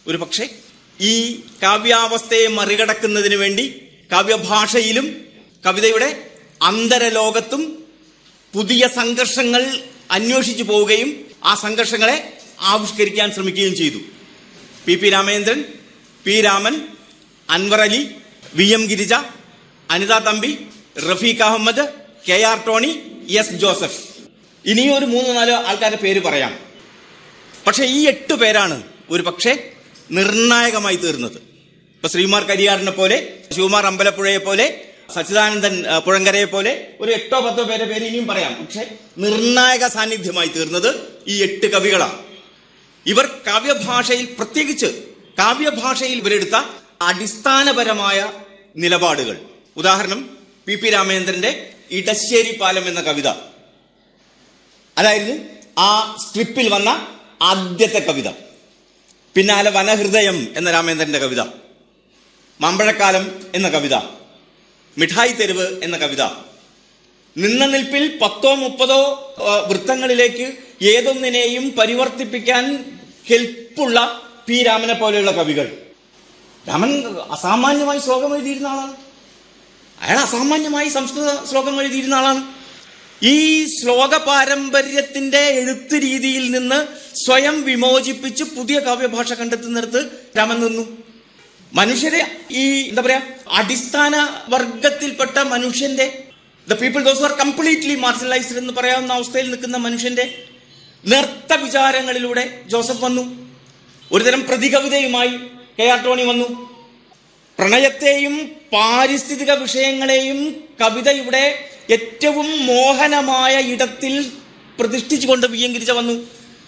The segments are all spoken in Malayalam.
ഒരു പക്ഷേ ഈ കാവ്യാവസ്ഥയെ മറികടക്കുന്നതിന് വേണ്ടി കാവ്യഭാഷയിലും കവിതയുടെ അന്തരലോകത്തും പുതിയ സംഘർഷങ്ങൾ അന്വേഷിച്ചു പോവുകയും ആ സംഘർഷങ്ങളെ ആവിഷ്കരിക്കാൻ ശ്രമിക്കുകയും ചെയ്തു P P Ramendran P Raman Anwar Ali V M Girija Anitha Thampi Rafeeq Ahmed K R Tony S Joseph ഇനിയും ഒരു മൂന്ന് നാല് ആൾക്കാരുടെ പേര് പറയാം പക്ഷെ ഈ എട്ട് പേരാണ് ഒരു പക്ഷേ നിർണായകമായി തീർന്നത് ഇപ്പൊ ശ്രീമാർ കരിയാറിനെ പോലെ ശിവമാർ അമ്പലപ്പുഴയെ പോലെ സച്ചിദാനന്ദൻ ആ, പുഴങ്കരയെ പോലെ ഒരു എട്ടോ പത്തോ പേരെ പേര് ഇനിയും പറയാം പക്ഷെ നിർണായക സാന്നിധ്യമായി തീർന്നത് ഈ എട്ട് കവികളാണ് ഇവർ കാവ്യഭാഷയിൽ പ്രത്യേകിച്ച് കാവ്യഭാഷയിൽ ഇവരെടുത്ത അടിസ്ഥാനപരമായ നിലപാടുകൾ ഉദാഹരണം പി പി രാമേന്ദ്രന്റെ ഇടശ്ശേരി പാലം എന്ന കവിത അതായിരുന്നു ആ സ്ട്രിപ്പിൽ വന്ന ആദ്യത്തെ കവിത പിന്നാലെ വനഹൃദയം എന്ന രാമേന്ദ്രന്റെ കവിത മാമ്പഴക്കാലം എന്ന കവിത മിഠായി തെരുവ് എന്ന കവിത നിന്ന നിൽപ്പിൽ പത്തോ മുപ്പതോ ആ, വൃത്തങ്ങളിലേക്ക് ഏതൊന്നിനെയും പരിവർത്തിപ്പിക്കാൻ ഹെൽപ്പുള്ള പി രാമനെ പോലെയുള്ള കവികൾ രാമൻ അസാമാന്യമായി ശ്ലോകം എഴുതിയിരുന്ന ആളാണ് അയാൾ അസാമാന്യമായി സംസ്കൃത ശ്ലോകം എഴുതിയിരുന്ന ആളാണ് ഈ ശ്ലോക പാരമ്പര്യത്തിന്റെ എഴുത്ത് രീതിയിൽ നിന്ന് സ്വയം വിമോചിപ്പിച്ച് പുതിയ കാവ്യഭാഷ കണ്ടെത്തുന്നിടത്ത് രാമൻ നിന്നു മനുഷ്യരെ ഈ എന്താ പറയാ അടിസ്ഥാന വർഗത്തിൽപ്പെട്ട മനുഷ്യന്റെ the people those are completely marginalised എന്ന് പറയാവുന്ന അവസ്ഥയിൽ നിൽക്കുന്ന മനുഷ്യന്റെ നേർത്ത വിചാരങ്ങളിലൂടെ ജോസഫ് വന്നു ഒരുതരം പ്രതികവിതയുമായി കെ ആർ ടോണി വന്നു പ്രണയത്തെയും പാരിസ്ഥിതിക വിഷയങ്ങളെയും കവിതയുടെ ഏറ്റവും മോഹനമായ ഇടത്തിൽ പ്രതിഷ്ഠിച്ചുകൊണ്ട് വി എൻ ഗിരിജ വന്നു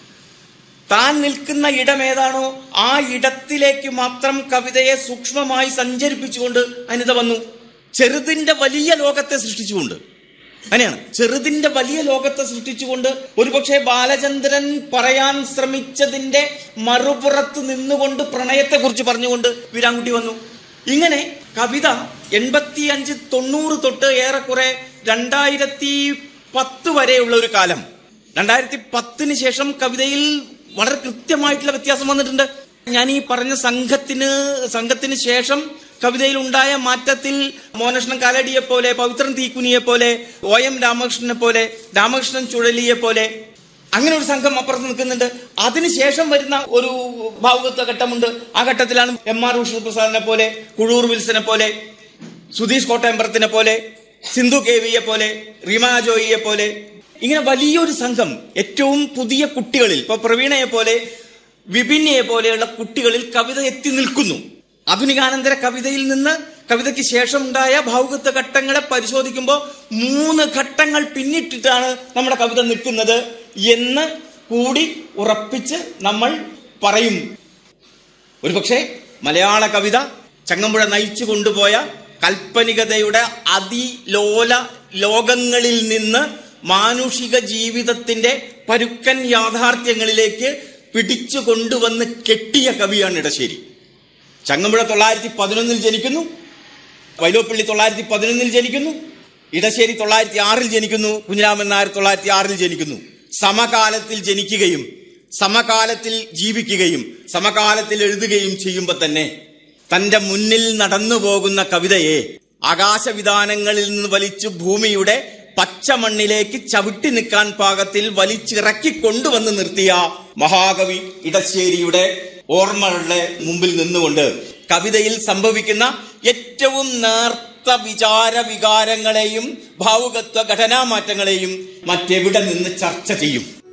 താൻ നിൽക്കുന്ന ഇടം ഏതാണോ ആ ഇടത്തിലേക്ക് മാത്രം കവിതയെ സൂക്ഷ്മമായി സഞ്ചരിപ്പിച്ചുകൊണ്ട് അനിത വന്നു ചെറുതിന്റെ വലിയ ലോകത്തെ സൃഷ്ടിച്ചുകൊണ്ട് അങ്ങനെയാണ് ചെറുതിന്റെ വലിയ ലോകത്തെ സൃഷ്ടിച്ചുകൊണ്ട് ഒരുപക്ഷെ ബാലചന്ദ്രൻ പറയാൻ ശ്രമിച്ചതിന്റെ മറുപുറത്ത് നിന്നുകൊണ്ട് പ്രണയത്തെക്കുറിച്ച് പറഞ്ഞുകൊണ്ട് വീരാൻകുട്ടി വന്നു ഇങ്ങനെ കവിത എൺപത്തിയഞ്ച് തൊണ്ണൂറ് തൊട്ട് ഏറെക്കുറെ രണ്ടായിരത്തി പത്ത് വരെയുള്ള ഒരു കാലം രണ്ടായിരത്തി പത്തിന് ശേഷം കവിതയിൽ വളരെ കൃത്യമായിട്ടുള്ള വ്യത്യാസം വന്നിട്ടുണ്ട് ഞാൻ ഈ പറഞ്ഞ സംഘത്തിന് സംഘത്തിന് ശേഷം കവിതയിൽ ഉണ്ടായ മാറ്റത്തിൽ മോനകൃഷ്ണൻ കാലടിയെ പോലെ പവിത്രൻ തീക്കുനിയെ പോലെ ഒ എം രാമകൃഷ്ണനെ പോലെ രാമകൃഷ്ണൻ ചുഴലിയെ പോലെ അങ്ങനെ ഒരു സംഘം അപ്പുറത്ത് നിൽക്കുന്നുണ്ട് അതിനുശേഷം വരുന്ന ഒരു ഭാവുകത്വ ഘട്ടമുണ്ട് ആ ഘട്ടത്തിലാണ് എം ആർ വിഷ്ണുപ്രസാദിനെ പോലെ കുഴൂർ വിൽസനെ പോലെ സുധീഷ് കോട്ടയമ്പറത്തിനെ പോലെ സിന്ധു കെ വിയെ പോലെ റീമ ജോയിയെ പോലെ ഇങ്ങനെ വലിയൊരു സംഘം ഏറ്റവും പുതിയ കുട്ടികളിൽ ഇപ്പൊ പ്രവീണയെ പോലെ വിഭിന്നയെ പോലെയുള്ള കുട്ടികളിൽ കവിത എത്തി നിൽക്കുന്നു ആധുനികാനന്തര കവിതയിൽ നിന്ന് കവിതയ്ക്ക് ശേഷം ഉണ്ടായ ഭാവുകത്വ ഘട്ടങ്ങളെ പരിശോധിക്കുമ്പോൾ മൂന്ന് ഘട്ടങ്ങൾ പിന്നിട്ടിട്ടാണ് നമ്മുടെ കവിത നിൽക്കുന്നത് എന്ന് കൂടി ഉറപ്പിച്ച് നമ്മൾ പറയും ഒരുപക്ഷെ മലയാള കവിത ചങ്ങമ്പുഴ നയിച്ചു കൊണ്ടുപോയ കാൽപ്പനികതയുടെ അതിലോല ലോകങ്ങളിൽ നിന്ന് മാനുഷിക ജീവിതത്തിന്റെ പരുക്കൻ യാഥാർത്ഥ്യങ്ങളിലേക്ക് പിടിച്ചു കൊണ്ടുവന്ന് കെട്ടിയ കവിയാണ് ഇടശ്ശേരി ചങ്ങമ്പുഴ തൊള്ളായിരത്തി പതിനൊന്നിൽ ജനിക്കുന്നു വൈലോപ്പള്ളി തൊള്ളായിരത്തി പതിനൊന്നിൽ ജനിക്കുന്നു ഇടശ്ശേരി തൊള്ളായിരത്തി ആറിൽ ജനിക്കുന്നു കുഞ്ഞിരാമൻ നായർ തൊള്ളായിരത്തി ആറിൽ ജനിക്കുന്നു സമകാലത്തിൽ ജനിക്കുകയും സമകാലത്തിൽ ജീവിക്കുകയും സമകാലത്തിൽ എഴുതുകയും ചെയ്യുമ്പോൾ തന്നെ തന്റെ മുന്നിൽ നടന്നു പോകുന്ന കവിതയെ ആകാശവിധാനങ്ങളിൽ നിന്ന് വലിച്ചു ഭൂമിയുടെ പച്ചമണ്ണിലേക്ക് ചവിട്ടി നിൽക്കാൻ പാകത്തിൽ വലിച്ചിറക്കി കൊണ്ടുവന്ന് നിർത്തിയ മഹാകവി ഇടശ്ശേരിയുടെ ഓർമ്മകളുടെ മുമ്പിൽ നിന്നുകൊണ്ട് കവിതയിൽ സംഭവിക്കുന്ന ഏറ്റവും നേർത്ത വിചാര വികാരങ്ങളെയും ഭാവുകത്വ ഘടനാമാറ്റങ്ങളെയും മറ്റെവിടെ നിന്ന് ചർച്ച ചെയ്യും